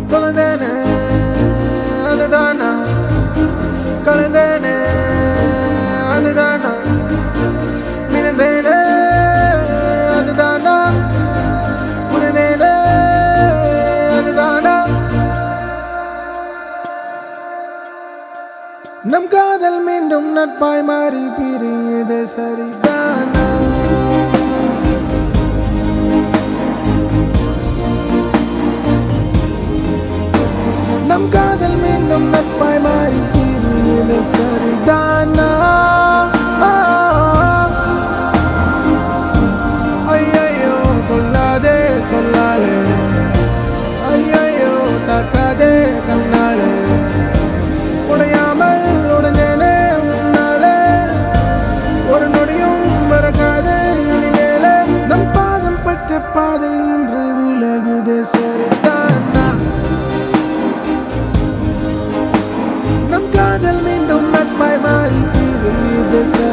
தொலைந்தேனே அதுதானா கலந்தேனே அதுதானா மினந்தேனே அதுதானா உணர்ந்தேனே அதுதானா நம் காதல் மீண்டும் நட்பாய் மாறி பிரியுது சரிதானா நம் காதல் மீண்டும் நட்பாய் மாறி பிரியுது சரிதானா ஐயையோ சொல்லாதே சொல்லாதே ஐயையோ தாக்காதே கண்ணாலே உடையாமல் உடனே உன்னாலே ஒரு நொடியும் மறக்காது இனிமேலே நம் பாதம் பட்ட பாதை இன்று விலகுது சரிதானா நம் காதல் மீண்டும் நட்பாய் மாறி இது